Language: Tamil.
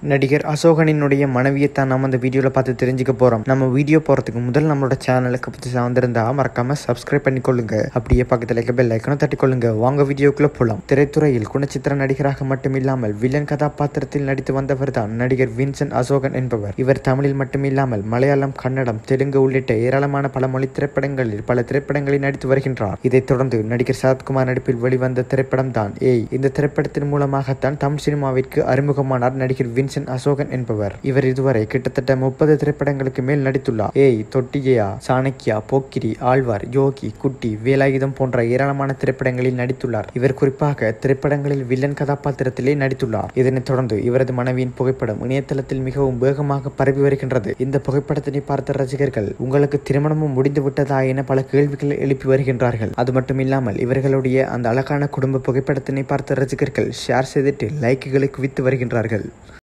நடிகர் அசோகனினுடைய மனைவியை தான் நம்ம இந்த வீடியோவில் பார்த்து தெரிஞ்சுக்க போகிறோம் நம்ம வீடியோ போகிறதுக்கு முதல் நம்மளோட சேனலுக்கு புதுசாக வந்திருந்தா மறக்காம சப்ஸ்கிரைப் பண்ணிக்கொள்ளுங்க அப்படியே பக்கத்தில் இருக்க பெல் ஐக்கனும் தட்டிக்கொள்ளுங்க வாங்க வீடியோக்குள்ள போகலாம் திரைத்துறையில் குணச்சித்திர நடிகராக மட்டுமில்லாமல் வில்லன் கதாபாத்திரத்தில் நடித்து வந்தவர் தான் நடிகர் வின்சென்ட் அசோகன் என்பவர் இவர் தமிழில் மட்டுமில்லாமல் மலையாளம் கன்னடம் தெலுங்கு உள்ளிட்ட ஏராளமான பல மொழி திரைப்படங்களில் பல திரைப்படங்களில் நடித்து வருகின்றார் இதைத் தொடர்ந்து நடிகர் சரத்குமார் நடிப்பில் வெளிவந்த திரைப்படம் தான் ஏய் இந்த திரைப்படத்தின் மூலமாகத்தான் தமிழ் சினிமாவிற்கு அறிமுகமானார் நடிகர் வின்சென்ட் அசோகன் என்பவர் இவர் இதுவரை கிட்டத்தட்ட முப்பது திரைப்படங்களுக்கு மேல் நடித்துள்ளார் ஏய் தொட்டிகையா சாணக்கியா போக்கிரி ஆழ்வார் யோகி குட்டி வேலாயுதம் போன்ற ஏராளமான திரைப்படங்களில் நடித்துள்ளார் இவர் குறிப்பாக திரைப்படங்களில் வில்லன் கதாபாத்திரத்திலே நடித்துள்ளார் இதனைத் தொடர்ந்து இவரது மனைவியின் புகைப்படம் இணையதளத்தில் மிகவும் வேகமாக பரவி வருகின்றது இந்த புகைப்படத்தினை பார்த்த ரசிகர்கள் உங்களுக்கு திருமணமும் முடிந்து விட்டதா என பல கேள்விகளை எழுப்பி வருகின்றார்கள் அது மட்டுமில்லாமல் இவர்களுடைய அந்த அழகான குடும்ப புகைப்படத்தினை பார்த்த ரசிகர்கள் ஷேர் செய்துட்டு லைக்குகளை குவித்து வருகின்றார்கள்